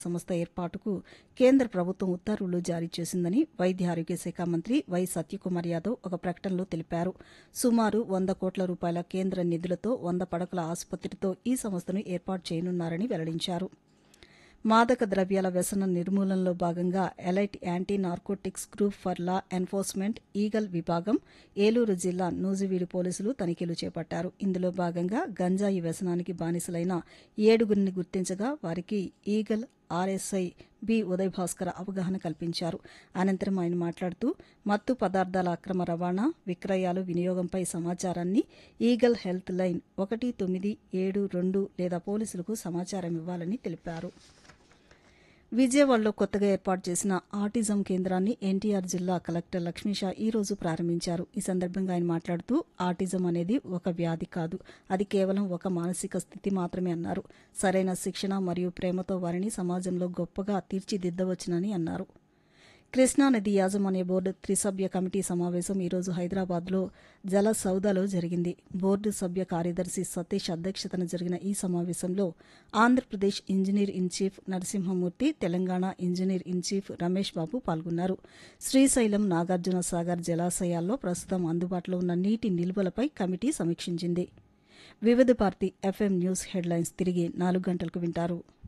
సంస్థ ఏర్పాటుకు కేంద్ర ప్రభుత్వం ఉత్తర్వులు జారీ చేసిందని వైద్య ఆరోగ్య శాఖ మంత్రి వై సత్యకుమార్ యాదవ్ ఒక ప్రకటనలో తెలిపారు సుమారు వంద కోట్ల రూపాయల కేంద్ర నిధులతో వంద పడకల ఆసుపత్రితో ఈ సంస్థను ఏర్పాటు చేయనున్నారని వెల్లడించారు మాదక ద్రవ్యాల వ్యసన నిర్మూలనలో భాగంగా elite anti narcotics group for law enforcement Eagle విభాగం ఏలూరు జిల్లా నూజివీడు పోలీసులు తనిఖీలు చేపట్టారు ఇందులో భాగంగా గంజాయి వ్యసనానికి బానిసలైన ఏడుగురిని గుర్తించగా వారికి Eagle RSI B Uday Bhaskar అవగాహన కల్పించారు అనంతరం ఆయన మాట్లాడుతూ మత్తు పదార్థాల అక్రమ రవాణా విక్రయాలు వినియోగంపై సమాచారాన్ని ఈగల్ హెల్త్ లైన్ ఒకటి తొమ్మిది ఏడు రెండు లేదా పోలీసులకు సమాచారం ఇవ్వాలని తెలిపారు విజయవాడలో కొత్తగా ఏర్పాటు చేసిన ఆటిజం కేంద్రాన్ని ఎన్టీఆర్ జిల్లా కలెక్టర్ లక్ష్మీషా ఈ రోజు ప్రారంభించారు ఈ సందర్భంగా ఆయన మాట్లాడుతూ ఆటిజం అనేది ఒక వ్యాధి కాదు అది కేవలం ఒక మానసిక స్థితి మాత్రమే అన్నారు సరైన శిక్షణ మరియు ప్రేమతో వారిని సమాజంలో గొప్పగా తీర్చిదిద్దవచ్చునని అన్నారు కృష్ణానది యాజమాన్య బోర్డు త్రిసభ్య కమిటీ సమావేశం ఈరోజు హైదరాబాద్లో జల సౌదాలో జరిగింది బోర్డు సభ్య కార్యదర్శి సతీష్ అధ్యక్షతన జరిగిన ఈ సమావేశంలో Andhra Pradesh engineer in chief Narasimhamurthy Telangana engineer in chief Ramesh Babu పాల్గొన్నారు శ్రీశైలం నాగార్జున సాగర్ జలాశయాల్లో ప్రస్తుతం అందుబాటులో ఉన్న నీటి నిల్వలపై కమిటీ సమీక్షించింది వివిధ భారతి ఎఫ్ఎం న్యూస్ హెడ్లైన్స్ తిరిగి నాలుగు గంటలకు వింటారు